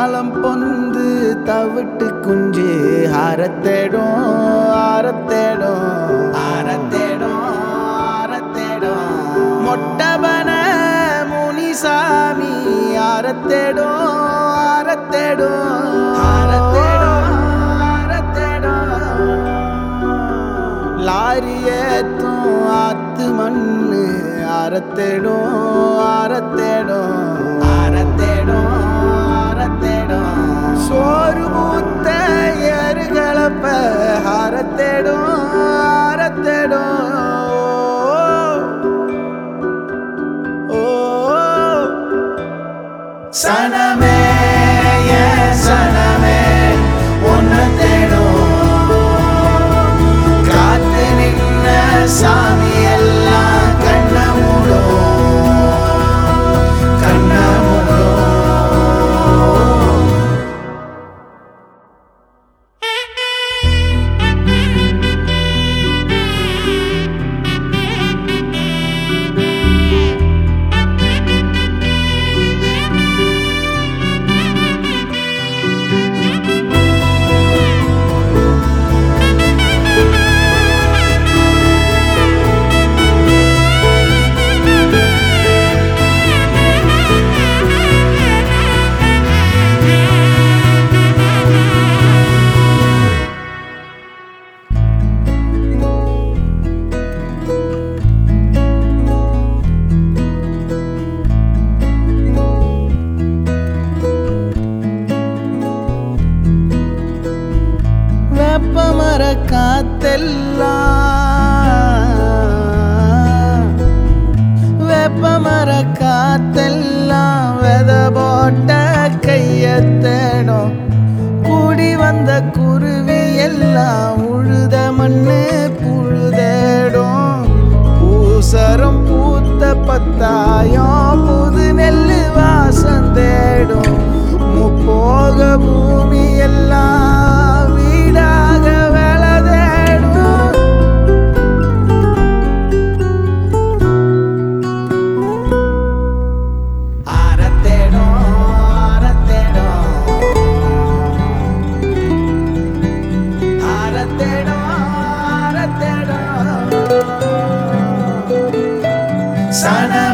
தாளம் பொந்து தவிட்டு குஞ்சு ஆரத்தேடும் ஆரத்தேடும் ஆரத்தேடும் ஆரத்தேடும் மொட்டபன முனிசாமி ஆரத்தேடும் ஆரத்தேடும் ஆரத்தேடும் ஆரத்தேடும் லாரி ஏத்தும் ஆத்து மண்ணு அறத்தேடும் அறத்தேடும் அறத்தேடும் அறத்தேடும் சோறு மூத்த ஏறுகளப்ப அறத்தேடும் அறத்தேடும் ஓ சனமே என் சனமே உன்னை தேடும் காத்து நின்ன சாமி எல்லாம் கண்ண மூடும் கண்ண மூடும் வேப்பமர காத்தெல்லாம் வேப்பமர காத்தெல்லாம் வெத போட்ட கைய தேடும் கூடி வந்த குருவி எல்லாம் உழுத மண்ணு புழுதேடும் பூசரம் பூத்த பத்தாயம் புது நெல்லு வாசம் தேடும் முப்போக பூமி எல்லாம் வீடாக வேலை தேடும் அறத்தேடும் அறத்தேடும் அறத்தேடும் அறத்தேடும் சன